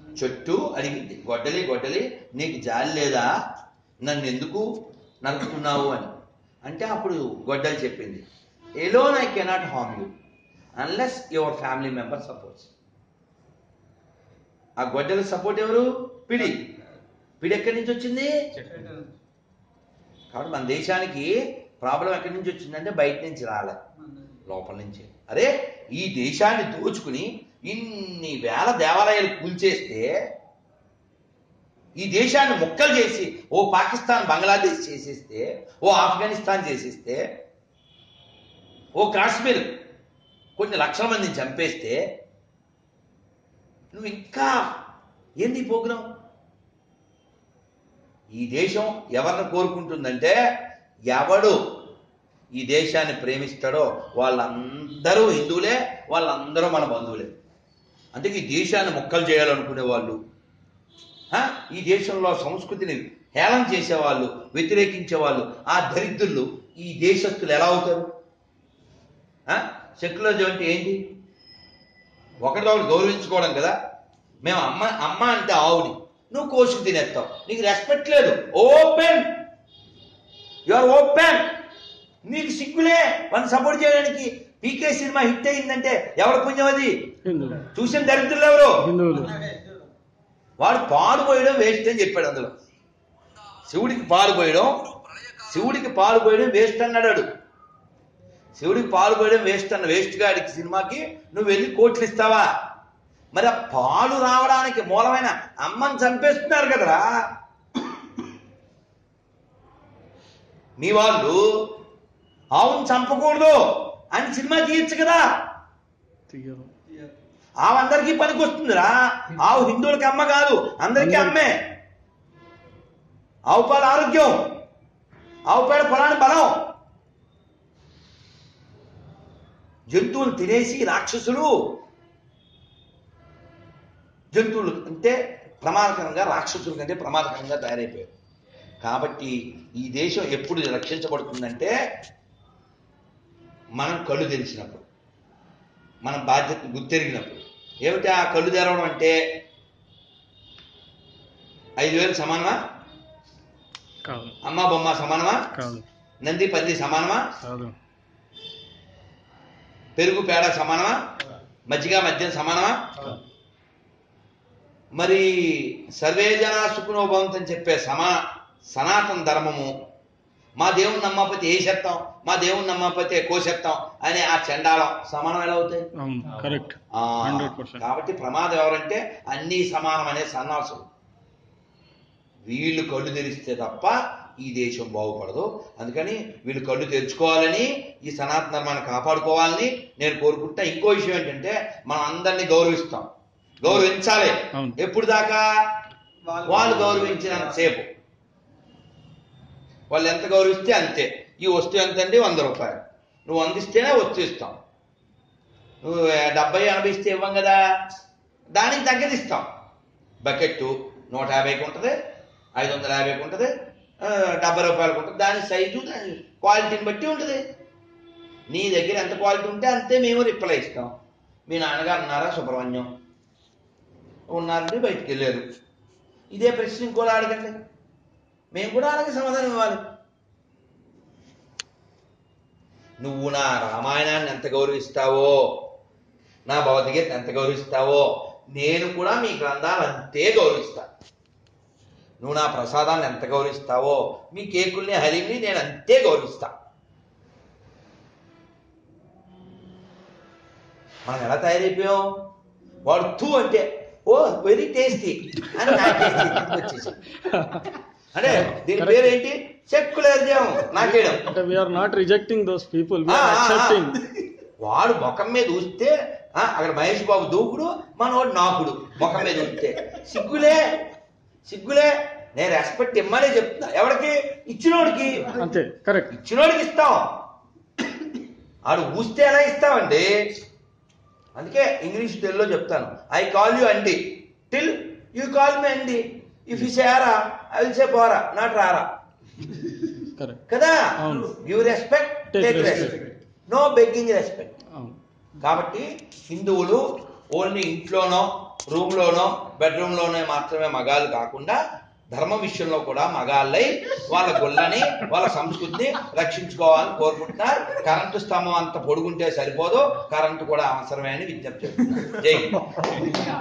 చెట్టు అడిగింది గొడ్డలి గొడ్డలి నీకు జాలి లేదా నన్ను ఎందుకు నరుకుతున్నావు అని అంటే అప్పుడు గొడ్డలి చెప్పింది alone I cannot harm you unless your family member supports ఆ గొడ్డలి సపోర్ట్ ఎవరు పిడి పిడి ఎక్కడి నుంచి వచ్చింది కాబట్టి మన దేశానికి ప్రాబ్లం ఎక్కడి నుంచి వచ్చిందంటే బయట నుంచి రాలే లోపల నుంచి అరే ఈ దేశాన్ని దోచుకుని ఇన్ని వేల దేవాలయాలు కూల్చేస్తే ఈ దేశాన్ని ముక్కలు చేసి ఓ పాకిస్తాన్ బంగ్లాదేశ్ చేసేస్తే ఓ ఆఫ్ఘనిస్తాన్ చేసేస్తే ఓ కాశ్మీర్ కొన్ని లక్షల మందిని చంపేస్తే నువ్వు ఇంకా ఏంది ప్రోగ్రాం ఈ దేశం ఎవరిని కోరుకుంటుందంటే ఎవడు ఈ దేశాన్ని ప్రేమిస్తాడో వాళ్ళందరూ హిందువులే వాళ్ళందరూ మన బంధువులే అందుకే ఈ దేశాన్ని మొక్కలు చేయాలనుకునే వాళ్ళు ఆ, ఈ దేశంలో సంస్కృతిని హేళన చేసేవాళ్ళు వ్యతిరేకించే వాళ్ళు ఆ దరిద్రులు ఈ దేశస్తులు ఎలా అవుతారు సెక్యులరిజం అంటే ఏంటి ఒకరితో ఒకరు గౌరవించుకోవడం కదా మేము అమ్మ అమ్మ అంటే ఆవుని నువ్వు కోసుకు తినేస్తావు నీకు రెస్పెక్ట్ లేదు ఓపెన్ యు ఆర్ ఓపెన్ నీకు సిగ్గులే వాళ్ళని సపోర్ట్ చేయడానికి పీకే సినిమా హిట్ అయిందంటే ఎవరి పుణ్యం అది హిందువులు చూసిన దరిద్రులు ఎవరు హిందువులు వాడు పాలు పోయడం వేస్ట్ అని చెప్పాడు అందులో శివుడికి పాలు పోయడం శివుడికి పాలు పోయడం వేస్ట్ అన్నాడు వాడు. శివుడికి పాలు పోయడం వేస్ట్ అన్న వేస్ట్ గాడికి సినిమాకి నువ్వు వెళ్ళి కోట్లు ఇస్తావా మరి ఆ పాలు రావడానికి మూలమైన అమ్మని చంపేస్తున్నారు కదరా మీ వాళ్ళు ఆవును చంపకూడదు అని సినిమా తీయచ్చు కదా తీయరు ఆవు అందరికీ పనికి వస్తుందిరా ఆవు హిందువులకి అమ్మ కాదు అందరికీ అమ్మే ఆవు పాలు ఆరోగ్యం ఆవు పేడ పొలాన్ని బలం జంతువులు తినేసి రాక్షసులు జంతువులు అంటే ప్రమాదకరంగా రాక్షసుల కంటే ప్రమాదకరంగా తయారైపోయారు కాబట్టి ఈ దేశం ఎప్పుడు రక్షించబడుతుందంటే మనం కళ్ళు తెరిచినప్పుడు మన బాధ్యత గుర్తెరిగినప్పుడు ఏమిటి ఆ కళ్ళు తెరవడం అంటే ఐదు వేలు సమానమా కాదు అమ్మ బొమ్మ సమానమా కాదు నంది పంది సమానమా కాదు పెరుగు పేడ సమానమా మజ్జిగ మద్యం సమానమా మరి సర్వే జనా సుఖనో భవంతని చెప్పే సమా సనాతన ధర్మము మా దేవుని నమ్మకపోతే ఏ చెప్తాం మా దేవుని నమ్మకపోతే కోసేస్తాం అనే ఆ చండాలం సమానం ఎలా అవుతాయి అవును కరెక్ట్ ఆ, హండ్రెడ్ పర్సెంట్ కాబట్టి ప్రమాదం ఎవరంటే అన్ని సమానం అనే సన్నాసులు వీళ్ళు కళ్ళు తెరిస్తే తప్ప ఈ దేశం బాగుపడదు అందుకని వీళ్ళు కళ్ళు తెరుచుకోవాలని ఈ సనాతన ధర్మాన్ని కాపాడుకోవాలని నేను కోరుకుంటా ఇంకో విషయం ఏంటంటే మనం అందరినీ గౌరవిస్తాం గౌరవించాలి అవును. ఎప్పుడు దాకా వాళ్ళు గౌరవించినంత సేపు వాళ్ళు ఎంత గౌరవిస్తే అంతే ఈ వస్తువు ఎంత అండి వంద రూపాయలు నువ్వు అందిస్తేనే వస్తువు ఇస్తాం నువ్వు డెబ్బై ఎనభై ఇస్తే ఇవ్వం కదా దానికి తగ్గది ఇస్తాం బకెట్ నూట యాభైకి ఉంటుంది ఐదు వందల యాభైకి ఉంటుంది ఆ, డెబ్బై రూపాయలకు ఉంటుంది దాని సైజు దాని క్వాలిటీని బట్టి ఉంటుంది నీ దగ్గర ఎంత క్వాలిటీ ఉంటే అంతే మేము రిప్లై ఇస్తాం మీ నాన్నగారు ఉన్నారా సుబ్రహ్మణ్యం ఉన్నారండి బయటికి వెళ్ళారు ఇదే ప్రశ్న ఇంకోలా అడగండి మేము కూడా అలాగే సమాధానం ఇవ్వాలి నువ్వు నా రామాయణాన్ని ఎంత గౌరవిస్తావో నా భగవద్గీత ఎంత గౌరవిస్తావో నేను కూడా మీ గ్రంథాలు అంతే గౌరవిస్తా నువ్వు నా ప్రసాదాన్ని ఎంత గౌరవిస్తావో మీ కేకుల్ని హరిని నేను అంతే గౌరవిస్తా మనం ఎలా తయారైపోయాం వాడు తూ అంటే ఓ వెరీ టేస్టీ అని నా టేస్టీ వచ్చేసి అంటే దీని పేరు ఏంటి సెక్యులరిజం నాకేయడం అంటే we're not rejecting those people ah, ah, ఆ. అక్సెప్టింగ్ వాడు ముఖం మీద ఊస్తే ఆ, అక్కడ మహేష్ బాబు దూకుడు మనవాడు నాకుడు ముఖం మీద ఊస్తే సిగ్గులే సిగ్గులే నేను రెస్పెక్ట్ ఇమ్మనే చెప్తున్నా ఎవరికి ఇచ్చినోడికి అంతే కరెక్ట్ ఇచ్చినోడికి ఇస్తాం ఆడు ఊస్తే ఎలా ఇస్తామండి అందుకే ఇంగ్లీష్ తెలుగులో చెప్తాను ఐ కాల్ యూ అండి టిల్ యూ కాల్ మీ అండి ఇఫ్ యూ సేరా ఐ విల్ సే పోరా నాట్ రారా కరెక్ట్ కదా అవును. You respect Take take respect. Respect no begging respect అవును కాబట్టి హిందువులు ఓన్లీ ఇంట్లోనో రూమ్ లోనో బెడ్రూమ్ లోనే మాత్రమే మగాళ్ళు కాకుండా ధర్మ విషయంలో కూడా మగాళ్ళై వాళ్ళ గుళ్ళని వాళ్ళ సంస్కృతిని రక్షించుకోవాలని కోరుకుంటున్నారు కరెంటు స్తంభం అంత పొడుగుంటే సరిపోదు కరెంటు కూడా అవసరమే అని విజ్ఞప్తి చేస్తున్నారు జై హింద్.